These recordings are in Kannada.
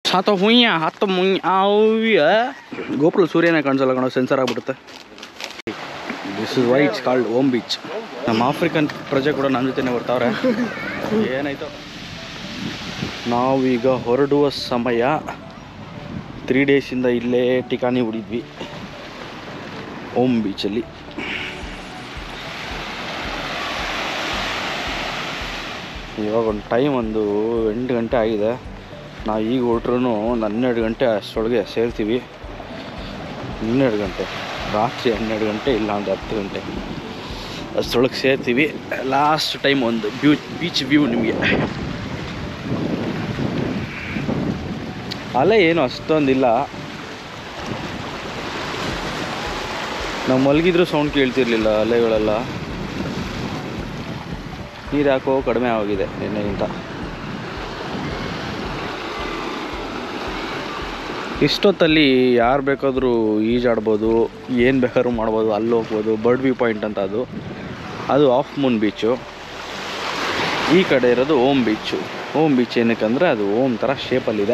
ಸಾತ ಹುಯ್ಯ ಹತ್ತು ಮುಯ್ಯ ಅವ್ಯ ಗೋಪುರ ಸೂರ್ಯನೇ ಕಾಣಿಸಲ್ಲ ಕಣೋ ಸೆನ್ಸರ್ ಆಗ್ಬಿಡುತ್ತೆ this is why it's called Om beach ನಮ್ಮ ಆಫ್ರಿಕನ್ ಪ್ರಜೆ ಕೂಡ ನನ್ನ ಜೊತೆನೇ ಬರ್ತಾವ್ರೆ ಏನಾಯ್ತು ನಾವೀಗ ಹೊರಡುವ ಸಮಯ ತ್ರೀ ಡೇಸಿಂದ ಇಲ್ಲೇ ಟಿಕಾಣಿ ಹೊಡಿದ್ವಿ ಓಮ್ ಬೀಚಲ್ಲಿ ಇವಾಗ ಒಂದು ಟೈಮ್ ಒಂದು ಎಂಟು ಗಂಟೆ ಆಗಿದೆ ನಾವು ಈಗ ಹೊರಟ್ರೂ ಒಂದು ಹನ್ನೆರಡು ಗಂಟೆ ಅಷ್ಟರೊಳಗೆ ಸೇರ್ತೀವಿ ಹನ್ನೆರಡು ಗಂಟೆ ರಾತ್ರಿ ಹನ್ನೆರಡು ಗಂಟೆ ಇಲ್ಲ ಒಂದು ಹತ್ತು ಗಂಟೆ ಅಷ್ಟರೊಳಗೆ ಸೇರ್ತೀವಿ ಲಾಸ್ಟ್ ಟೈಮ್ ಒಂದು ಬ್ಯೂ ಬೀಚ್ ವ್ಯೂ ನಿಮಗೆ ಅಲೆ ಏನು ಅಷ್ಟೊಂದಿಲ್ಲ ನಾವು ಮಲಗಿದ್ರೂ ಸೌಂಡ್ ಕೇಳ್ತಿರ್ಲಿಲ್ಲ ಅಲೆಗಳೆಲ್ಲ ನೀರು ಯಾಕೋ ಕಡಿಮೆ ಆಗಿದೆ ನಿನ್ನೆಗಿಂತ ಇಷ್ಟೊತ್ತಲ್ಲಿ ಯಾರು ಬೇಕಾದರೂ ಈಜಾಡ್ಬೋದು ಏನು ಬೇಕಾದ್ರೂ ಮಾಡ್ಬೋದು ಅಲ್ಲಿ ಹೋಗ್ಬೋದು ಬರ್ಡ್ ವ್ಯೂ ಪಾಯಿಂಟ್ ಅಂತ ಅದು ಅದು ಆಫ್ ಮೂನ್ ಬೀಚು ಈ ಕಡೆ ಇರೋದು ಓಮ್ ಬೀಚು ಓಮ್ ಬೀಚ್ ಏನಕ್ಕಂದರೆ ಅದು ಓಮ್ ಥರ ಶೇಪಲ್ಲಿದೆ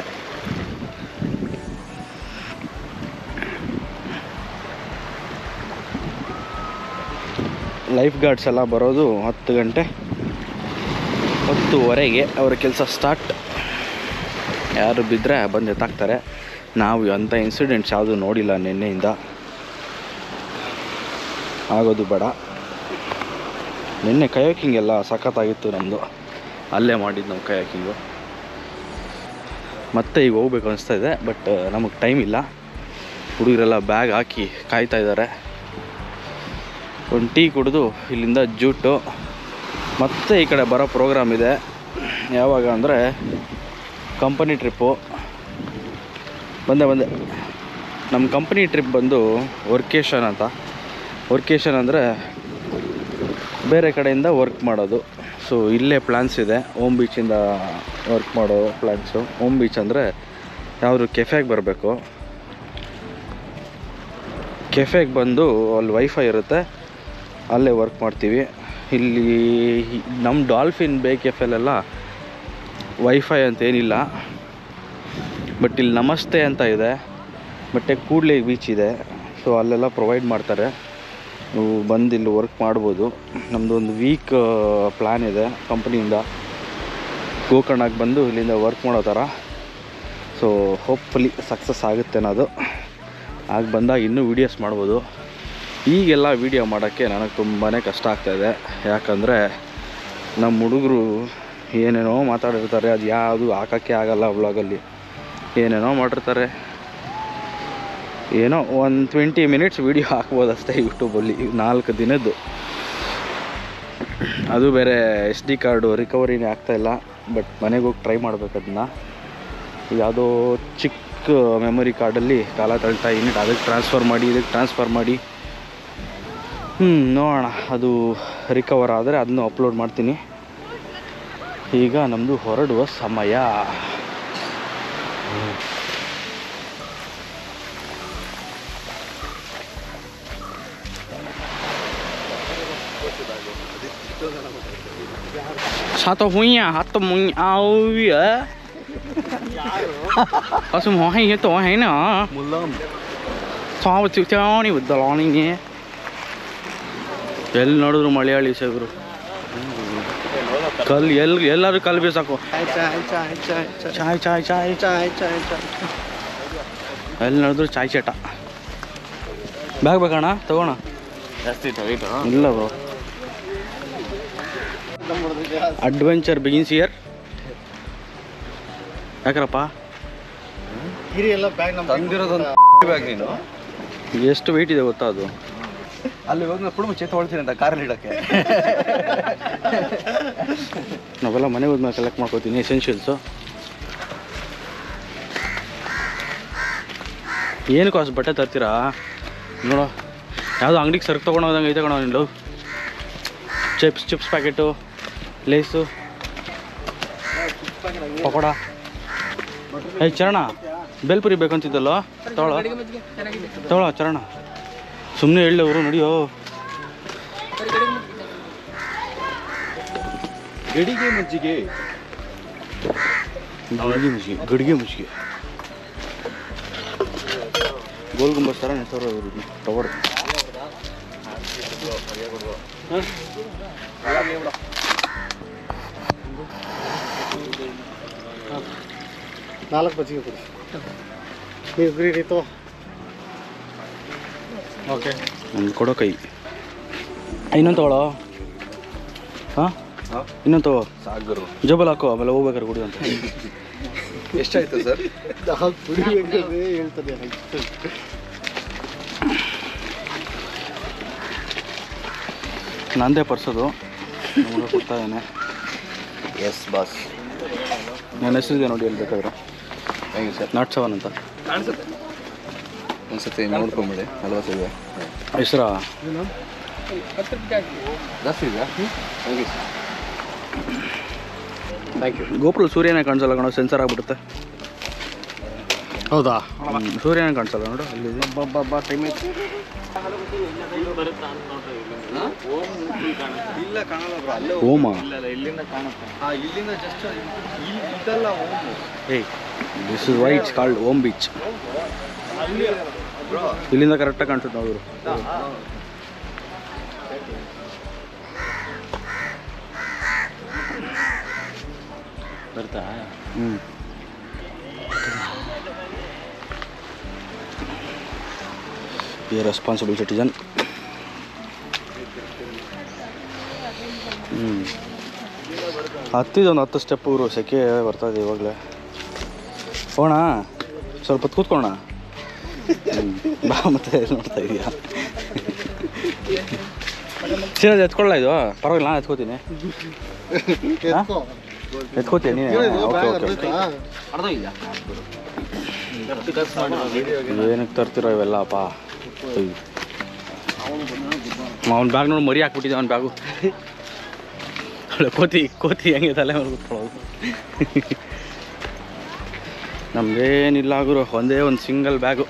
ಲೈಫ್ ಗಾರ್ಡ್ಸ್ ಎಲ್ಲ ಬರೋದು ಹತ್ತು ಗಂಟೆ ಹತ್ತುವರೆಗೆ ಅವರ ಕೆಲಸ ಸ್ಟಾರ್ಟ್ ಯಾರು ಬಿದ್ದರೆ ಬಂದು ಎತ್ತಾಕ್ತಾರೆ ನಾವು ಅಂಥ ಇನ್ಸಿಡೆಂಟ್ಸ್ ಯಾವುದು ನೋಡಿಲ್ಲ ನಿನ್ನೆಯಿಂದ ಆಗೋದು ಬೇಡ ನಿನ್ನೆ ಕಯಾಕಿಂಗ್ ಎಲ್ಲ ಸಖತ್ತಾಗಿತ್ತು ನಮ್ಮದು ಅಲ್ಲೇ ಮಾಡಿದ್ದು ನಾವು ಕಯಾಕಿಂಗು ಮತ್ತೆ ಈಗ ಹೋಗ್ಬೇಕು ಅನಿಸ್ತಾ ಇದೆ ಬಟ್ ನಮಗೆ ಟೈಮ್ ಇಲ್ಲ ಹುಡುಗರೆಲ್ಲ ಬ್ಯಾಗ್ ಹಾಕಿ ಕಾಯ್ತಾ ಇದ್ದಾರೆ ಒಂದು ಟೀ ಕುಡಿದು ಇಲ್ಲಿಂದ ಜೂಟು ಮತ್ತೆ ಈ ಕಡೆ ಬರೋ ಪ್ರೋಗ್ರಾಮ್ ಇದೆ ಯಾವಾಗ ಅಂದರೆ ಕಂಪನಿ ಟ್ರಿಪ್ಪು ಬಂದೆ ಬಂದೆ ನಮ್ಮ ಕಂಪನಿ ಟ್ರಿಪ್ ಬಂದು ವರ್ಕೇಶನ್ ಅಂತ ವರ್ಕೇಶನ್ ಅಂದರೆ ಬೇರೆ ಕಡೆಯಿಂದ ವರ್ಕ್ ಮಾಡೋದು ಸೊ ಇಲ್ಲೇ ಪ್ಲ್ಯಾನ್ಸ್ ಇದೆ ಓಮ್ ಬೀಚಿಂದ ವರ್ಕ್ ಮಾಡೋ ಪ್ಲ್ಯಾನ್ಸು ಓಮ್ ಬೀಚ್ ಅಂದರೆ ಯಾವುದು ಕೆಫೆಗೆ ಬರಬೇಕು ಕೆಫೆಗೆ ಬಂದು ಅಲ್ಲಿ ವೈಫೈ ಇರುತ್ತೆ ಅಲ್ಲೇ ವರ್ಕ್ ಮಾಡ್ತೀವಿ ಇಲ್ಲಿ ನಮ್ಮ ಡಾಲ್ಫಿನ್ ಬೇ ಕೆಫೆಲೆಲ್ಲ ವೈಫೈ ಅಂತ ಏನಿಲ್ಲ ಬಟ್ ಇಲ್ಲಿ ನಮಸ್ತೆ ಅಂತ ಇದೆ ಮತ್ತು ಕೂಡ್ಲೆ ಬೀಚ್ ಇದೆ ಸೊ ಅಲ್ಲೆಲ್ಲ ಪ್ರೊವೈಡ್ ಮಾಡ್ತಾರೆ ನೀವು ಬಂದು ಇಲ್ಲಿ ವರ್ಕ್ ಮಾಡ್ಬೋದು ನಮ್ಮದು ಒಂದು ವೀಕ್ ಪ್ಲ್ಯಾನ್ ಇದೆ ಕಂಪ್ನಿಯಿಂದ ಗೋಕರ್ಣಕ್ಕೆ ಬಂದು ಇಲ್ಲಿಂದ ವರ್ಕ್ ಮಾಡೋ ಥರ ಸೊ ಹೋಪ್ಫುಲಿ ಸಕ್ಸಸ್ ಆಗುತ್ತೆ ಅನ್ನೋದು ಆಗ ಬಂದಾಗ ಇನ್ನೂ ವೀಡಿಯೋಸ್ ಮಾಡ್ಬೋದು ಈಗೆಲ್ಲ ವೀಡಿಯೋ ಮಾಡೋಕ್ಕೆ ನನಗೆ ತುಂಬಾ ಕಷ್ಟ ಆಗ್ತಾಯಿದೆ ಯಾಕಂದರೆ ನಮ್ಮ ಹುಡುಗರು ಏನೇನೋ ಮಾತಾಡಿರ್ತಾರೆ ಅದು ಯಾವುದು ಹಾಕೋಕ್ಕೆ ಆಗಲ್ಲ ವ್ಲಾಗಲ್ಲಿ ಏನೇನೋ ಮಾಡಿರ್ತಾರೆ ಏನೋ ಒಂದು ಟ್ವೆಂಟಿ ಮಿನಿಟ್ಸ್ ವೀಡಿಯೋ ಹಾಕ್ಬೋದು ಅಷ್ಟೇ ಯೂಟ್ಯೂಬಲ್ಲಿ ನಾಲ್ಕು ದಿನದ್ದು ಅದು ಬೇರೆ ಎಸ್ ಡಿ ಕಾರ್ಡು ರಿಕವರಿನೇ ಆಗ್ತಾಯಿಲ್ಲ ಬಟ್ ಮನೆಗೆ ಹೋಗಿ ಟ್ರೈ ಮಾಡ್ಬೇಕು ಅದನ್ನ ಯಾವುದೋ ಚಿಕ್ಕ ಮೆಮೊರಿ ಕಾರ್ಡಲ್ಲಿ ಕಾಲ ತಳ್ತಾ ಯೂನಿಟ್ ಅದಕ್ಕೆ ಟ್ರಾನ್ಸ್ಫರ್ ಮಾಡಿ ಇದಕ್ಕೆ ಟ್ರಾನ್ಸ್ಫರ್ ಮಾಡಿ ಹ್ಞೂ ನೋಡೋಣ ಅದು ರಿಕವರ್ ಆದರೆ ಅದನ್ನು ಅಪ್ಲೋಡ್ ಮಾಡ್ತೀನಿ ಈಗ ನಮ್ಮದು ಹೊರಡುವ ಸಮಯ ಸಾತ ಹುಯ್ಯ ಹತ್ತು ಮುಯ್ಯ ಅವ್ಯ ಹಸು ಮೊಹೈ ತೋ ಹೈನ ಸಾವು ತಿಳ್ತಾವಣಿ ಉದ್ದಲಾಣಿಗೆ ಎಲ್ಲಿ ನೋಡಿದ್ರು ಮಲಯಾಳಿ ಸಾಹೇಬ್ರು ಕಲ್ ಎಲ್ಲಿ ಎಲ್ಲರೂ ಕಲ್ ಬೀಸಾಕು ಚಾಯ್ ಚಾಯ್ ಚಾಯ್ ಎಲ್ಲಿ ನೋಡಿದ್ರು ಚಾಯ್ ಚಟ ಬ್ಯಾಗ್ ಬೇಕಣ್ಣ ತಗೋಣ ಜಾಸ್ತಿ ಟೈಟು ಇಲ್ಲ ಬ್ರೋ ಅಡ್ವೆಂಚರ್ ಬಿಗಿನ್ಸ್ ಇಯರ್ ಯಾಕ್ರಪ್ಪ ಹಿರಿ ಎಲ್ಲ ಬ್ಯಾಗ್ ನಮ್ಮ ತಂದಿರೋದೊಂದು ಬ್ಯಾಗ್ ನೀನು ಎಷ್ಟು ವೆಯ್ಟ್ ಇದೆ ಗೊತ್ತಾ ಅದು ಅಲ್ಲಿ ಹೋಗಿ ಕುಡುಂಬ ಚೇತ ಹೊಳ್ತೀನಿ ಅಂತ ಕಾರಲ್ಲಿ ಇಡಕ್ಕೆ ನಾವೆಲ್ಲ ಮನೆಗೆ ಹೋದ್ಮೇಲೆ ಕಲೆಕ್ಟ್ ಮಾಡ್ಕೋತೀನಿ ಎಸೆನ್ಷಿಯಲ್ಸು ಏನಕ್ಕೆ ಅಷ್ಟು ಬಟ್ಟೆ ತರ್ತೀರಾ ನೋಡೋ ಯಾವುದೋ ಅಂಗಡಿಗೆ ಸರ್ಕ್ ತೊಗೊಂಡು ಹೋದಂಗೆ ಐತೆ ಕಣೋ ನಿಂದು ಚಿಪ್ಸ್ ಚಿಪ್ಸ್ ಪ್ಯಾಕೆಟು ಲೇಸು ಪಕೋಡ ಏಯ್ ಚರಣ ಬೇಲ್ಪುರಿ ಬೇಕಂತಿದ್ದಲ್ಲ ತಗೊಳ್ಳೋ ತಗೊಳ್ಳೋ ಚರಣ ಸುಮ್ಮನೆ ಹೇಳವರು ನಡಿಯೋ ಗಡಿಗೆ ಮಜ್ಜಿಗೆ ಗಡಿಗೆ ಮುಚ್ಚಿಗೆ ಗಡಿಗೆ ಮುಚ್ಚಿಗೆ ಗೋಲ್ ಗುಂಬಸ್ ಥರ ನಿಂತವ್ರು ಟವರ್ ನಾಲ್ಕು ಬಜ್ಜಿಗೆ ಕೊಡಿ ನೀವು ಗ್ರೀನ್ ಇತ್ತು ಓಕೆ ಒಂದು ಕೊಡೋ ಕೈ ಇನ್ನೊಂದು ತಗೊಳ್ಳೋ ಹಾಂ ಇನ್ನೊಂದು ತಗೋ ಸಾಗರು ಜಬಲ್ ಹಾಕೋ ಆಮೇಲೆ ಹೋಗ್ಬೇಕಾರೆ ಕುಡಿ ಅಂತ ಎಷ್ಟಾಯ್ತು ಸರ್ ನಾವು ಕುಡಿಬೇಕಾದ್ರೆ ಹೇಳ್ತಾನೆ ನಂದೇ ಪರ್ಸೋದು ನಮಗೆ ಕೊಡ್ತಾ ಇದ್ದಾನೆ ಎಸ್ ಬಾಸ್ ನನ್ನ ಹೆಸರಿದೆ ನೋಡಿ ಎಲ್ಲಿ ಬೇಕಾದ್ರೆ thank you sir not seven ಅಂತ ಕಾಣಿಸುತ್ತೆ ಒಂದ್ಸತಿ ನೋಡ್ಕೊಂಬಿಡಿ ನಲ್ವತ್ತೈದು ಹೆಸರಾ ಜಾಸ್ತಿ ಇದೆಯಾ thank you sir thank you ಗೋಪುರ ಸೂರ್ಯನೇ ಕಾಣಿಸಲ್ಲ ಕಣೋ ಸೆನ್ಸರ್ ಆಗ್ಬಿಡುತ್ತೆ ಹೌದಾ ಹ್ಮ್, ಸೂರ್ಯನೇ ಕಾಣಿಸಲ್ಲ ನೋಡು ಅಲ್ಲಿ ಬಾಬಾ ಟೈಮ್ ಐತಿ ಇಲ್ಲ ಕಾಣಲ್ಲ ಬ್ರೋ ಅಲ್ಲೇ ಓಮ ಇಲ್ಲಿಂದ ಕಾಣುತ್ತೆ ಹಾಂ ಇಲ್ಲಿಂದ ಜಸ್ಟ್ ಇದಲ್ಲ ಹೋಮು ಏಯ್ this is why it's called Om beach bro ಇಲ್ಲಿಂದ ಕರೆಕ್ಟಾಗಿ ಕಾಣಿಸುತ್ತೆ ನೋಡಿದ್ರು ಬರ್ತಾ ಹ್ಞೂ ಈ ರೆಸ್ಪಾನ್ಸಿಬಲ್ ಸಿಟಿಜನ್ ಹ್ಞೂ ಹತ್ತಿದೊಂದು ಹತ್ತು ಸ್ಟೆಪ್ ಇವರು ಸೆಕೆ ಬರ್ತಾ ಇದೆ ಇವಾಗಲೇ ಹೋಣ ಸ್ವಲ್ಪ ಹೊತ್ತು ಕೂತ್ಕೋಣ ಹ್ಮ್. ಬಾ ಮತ್ತೆ ನೋಡ್ತಾ ಇದೀಯಾ ಸೀನಾ ಎತ್ಕೊಳ್ಳ ಇದು ಪರವಾಗಿಲ್ಲ ನಾನು ಎತ್ಕೋತೀನಿ ಎತ್ಕೋ ಎತ್ಕೋತೀನಿ ನೀನೇ ಓಕೆ ಓಕೆ ಏನಕ್ಕೆ ತರ್ತಿರೋ ಇವೆಲ್ಲಪ್ಪ ಅವ್ನ ಬ್ಯಾಗ್ ನೋಡಿ ಮರಿ ಹಾಕ್ಬಿಟ್ಟಿದ್ದೆ ಅವ್ನ ಬ್ಯಾಗು ಒಳ್ಳೆ ಕೋತಿ ಕೋತಿ ಹೆಂಗೆ ತಲೆ ಮೇಲೆ ಕೂತ್ಕೊಳ್ಳೋದು ನಮ್ದೇನಿಲ್ಲ ಗುರು ಒಂದೇ ಒಂದು ಸಿಂಗಲ್ ಬ್ಯಾಗು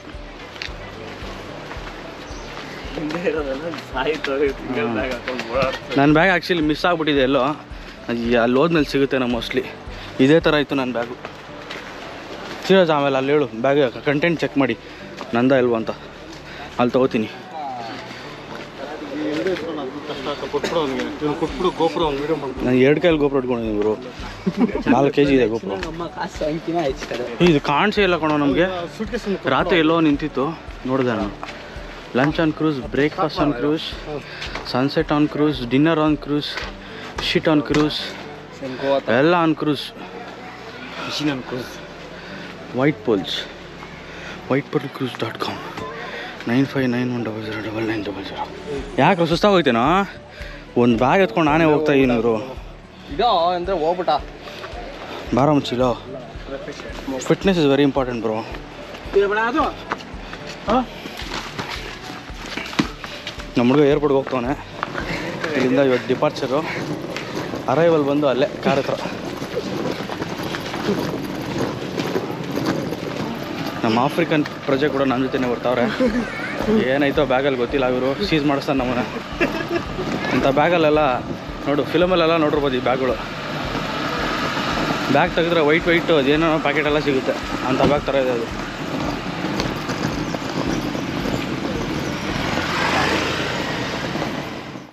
ನನ್ನ ಬ್ಯಾಗ್ ಆ್ಯಕ್ಚುಲಿ ಮಿಸ್ ಆಗ್ಬಿಟ್ಟಿದೆ ಎಲ್ಲೋ ಅದು ಅಲ್ಲಿ ಹೋದ್ಮೇಲೆ ಸಿಗುತ್ತೆ ಮೋಸ್ಟ್ಲಿ ಇದೇ ಥರ ಇತ್ತು ನನ್ನ ಬ್ಯಾಗು ಸೀರಿಯಸ್ ಆಮೇಲೆ ಅಲ್ಲಿ ಹೇಳು ಬ್ಯಾಗ್ ಕಂಟೆಂಟ್ ಚೆಕ್ ಮಾಡಿ ನಂದ ಇಲ್ವಾ ಅಂತ ಅಲ್ಲಿ ತೊಗೋತೀನಿ ಎಲ್ಲೇ ಇಟ್ಕೊಂಡು ಅದು ಕಷ್ಟ ಆಗ ಕೊಟ್ಬಿಡು ಅವ್ನಿಗೆ ಇವ್ನು ಕೊಟ್ಬಿಡು ಗೋಪುರ ಅವ್ನು ವೀಡಿಯೋ ಮಾಡ್ಬಿಡು ನಾನು ಎರಡು ಕೈಲಿ ಗೋಪುರ ಇಟ್ಕೊಂಡಿದ್ದೀನಿ ಇವರು ನಾಲ್ಕು ಕೆ ಜಿ ಇದೆ ಗೋಪುರ ಇದು ಕಾಣಿಸೇ ಇಲ್ಲ ಕಣೋ ನಮಗೆ ಸೂಟ್ಕೇಸ್ ರಾತ್ರಿ ಎಲ್ಲೋ ನಿಂತಿತ್ತು ನೋಡಿದೆ ನಾನು lunch on cruise breakfast on cruise sunset on cruise dinner on cruise shit on cruise ಎಲ್ಲ ಆನ್ ಕ್ರೂಸ್ ಮಿಷಿನ್ ಅನ್ಕೋಸ್ white poles white pole cruise dot com nine five nine one double zero double nine double zero ಯಾಕೆ ಸುಸ್ತಾಗೋಯ್ತೇನೋ ಒಂದು ಬ್ಯಾಗ್ ಎತ್ಕೊಂಡು ನಾನೇ ಹೋಗ್ತಾ ಇದ್ದೀನಿ ಇವರು ಇದೋ ಅಂದರೆ ಹೋಗ್ಬಿಟ್ಟ ಬಾರ ಮುಚ್ಚಿಲೋ fitness is very important bro ನಮ್ಮ ಹುಡುಗ ಏರ್ಪೋರ್ಟ್ಗೆ ಹೋಗ್ತಾನೆ ಇಲ್ಲಿಂದ ಇವತ್ತು ಡಿಪಾರ್ಚರು ಅರೈವಲ್ ಬಂದು ಅಲ್ಲೇ ಕಾರ್ ಹತ್ರ ನಮ್ಮ ಆಫ್ರಿಕನ್ ಪ್ರಜೆ ಕೂಡ ನನ್ನ ಜೊತೆನೇ ಬರ್ತಾವ್ರೆ ಏನಾಯ್ತೋ ಬ್ಯಾಗಲ್ಲಿ ಗೊತ್ತಿಲ್ಲ ಇವರು ಸೀಸ್ ಮಾಡಿಸ್ತಾನೆ ನಮ್ಮನ್ನ ಇಂಥ ಬ್ಯಾಗಲ್ಲೆಲ್ಲ ನೋಡು ಫಿಲಮಲ್ಲೆಲ್ಲ ನೋಡಿರ್ಬೋದು ಈ ಬ್ಯಾಗ್ಗಳು ಬ್ಯಾಗ್ ತೆಗೆದ್ರೆ ವೈಟ್ ವೈಟ್ ಅದೇನೋ ಪ್ಯಾಕೆಟ್ ಎಲ್ಲ ಸಿಗುತ್ತೆ ಅಂಥ ಬ್ಯಾಗ್ ಥರ ಇದೆ ಅದು